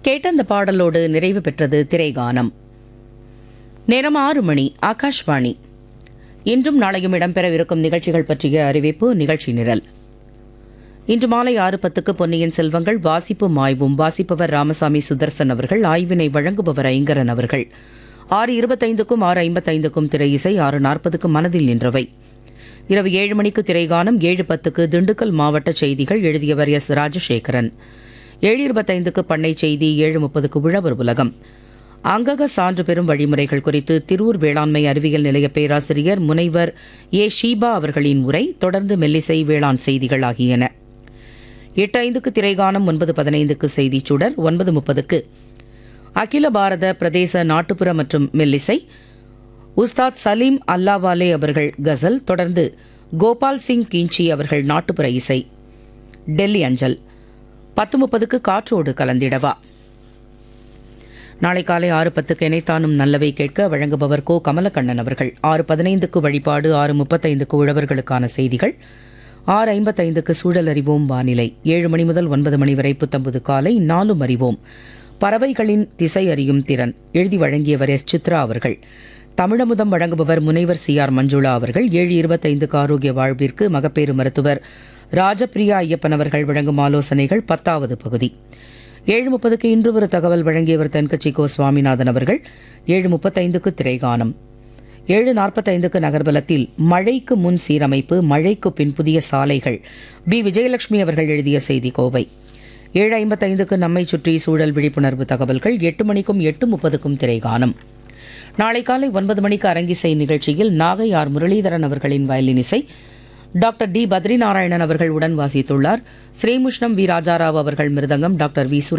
கேட்ட அந்த பாடலோடு நிறைவு பெற்றது திரைகானம் நேரம் ஆறு மணி ஆகாஷ்வாணி இன்றும் நாளையும் இடம்பெறவிருக்கும் நிகழ்ச்சிகள் பற்றிய அறிவிப்பு நிகழ்ச்சி நிரல் இன்று மாலை ஆறு பத்துக்கு பொன்னியின் செல்வங்கள் வாசிப்பும் ஆய்வும் வாசிப்பவர் ராமசாமி சுதர்சன் அவர்கள் ஆய்வினை வழங்குபவர் ஐங்கரன் அவர்கள் ஆறு இருபத்தைந்துக்கும் ஆறு ஐம்பத்தைந்துக்கும் திரை இசை ஆறு நாற்பதுக்கு மனதில் நின்றவை இரவு ஏழு மணிக்கு திரைகானம் ஏழு பத்துக்கு திண்டுக்கல் மாவட்ட செய்திகள் எழுதியவர் எஸ் ராஜசேகரன் ஏழு இருபத்தைந்துக்கு பண்ணை செய்தி ஏழு முப்பதுக்கு உழவர் உலகம் அங்கக சான்று பெறும் வழிமுறைகள் குறித்து திருவூர் வேளாண்மை அறிவியல் நிலைய பேராசிரியர் முனைவர் ஏ ஷீபா அவர்களின் உரை தொடர்ந்து மெல்லிசை வேளாண் செய்திகள் ஆகியன எட்டு ஐந்துக்கு திரைகானம் ஒன்பது பதினைந்துக்கு செய்திச் சுடர் ஒன்பது முப்பதுக்கு அகில பாரத பிரதேச நாட்டுப்புற மற்றும் மெல்லிசை உஸ்தாத் சலீம் அல்லாவாலே அவர்கள் கசல் தொடர்ந்து கோபால் சிங் கிஞ்சி அவர்கள் நாட்டுப்புற இசை டெல்லி அஞ்சல் பத்து முப்பதுக்கு காற்றோடு கலந்திடவா நாளை காலை ஆறு பத்துக்கு இணைத்தானும் நல்லவை கேட்க வழங்குபவர் கோ கமலக்கண்ணன் அவர்கள் ஆறு பதினைந்துக்கு வழிபாடு ஆறு முப்பத்தைந்துக்கு உழவர்களுக்கான செய்திகள் ஆறு ஐம்பத்தைந்துக்கு சூழல் அறிவோம் வானிலை ஏழு மணி முதல் ஒன்பது மணி வரை புத்தம்புது காலை நாலும் அறிவோம் பறவைகளின் திசை அறியும் திறன் எழுதி வழங்கியவர் எஸ் சித்ரா அவர்கள் தமிழமுதம் வழங்குபவர் முனைவர் சி ஆர் மஞ்சுளா அவர்கள் ஏழு இருபத்தைந்துக்கு ஆரோக்கிய வாழ்விற்கு மகப்பேறு மருத்துவர் ராஜபிரியா ஐயப்பன் அவர்கள் வழங்கும் ஆலோசனைகள் பத்தாவது பகுதி ஏழு முப்பதுக்கு இன்று ஒரு தகவல் வழங்கியவர் தென்கட்சி கோ சுவாமிநாதன் அவர்கள் ஏழு முப்பத்தைந்துக்கு திரைகானம் ஏழு நாற்பத்தைந்துக்கு நகர்பலத்தில் மழைக்கு முன் சீரமைப்பு மழைக்கு பின் புதிய சாலைகள் பி விஜயலட்சுமி அவர்கள் எழுதிய செய்தி கோவை ஏழு ஐம்பத்தைந்துக்கு நம்மை சுற்றி சூழல் விழிப்புணர்வு தகவல்கள் எட்டு மணிக்கும் எட்டு முப்பதுக்கும் திரைகானம் நாளை காலை ஒன்பது மணிக்கு அரங்கிசை நிகழ்ச்சியில் நாகை ஆர் முரளிதரன் அவர்களின் வயலின் இசை டாக்டர் டி பத்ரிநாராயணன் அவர்கள் உடன் வாசித்துள்ளார் ஸ்ரீமுஷ்ணம் வி ராஜாராவ் அவர்கள் மிருதங்கம் டாக்டர் வி சுரேஷ்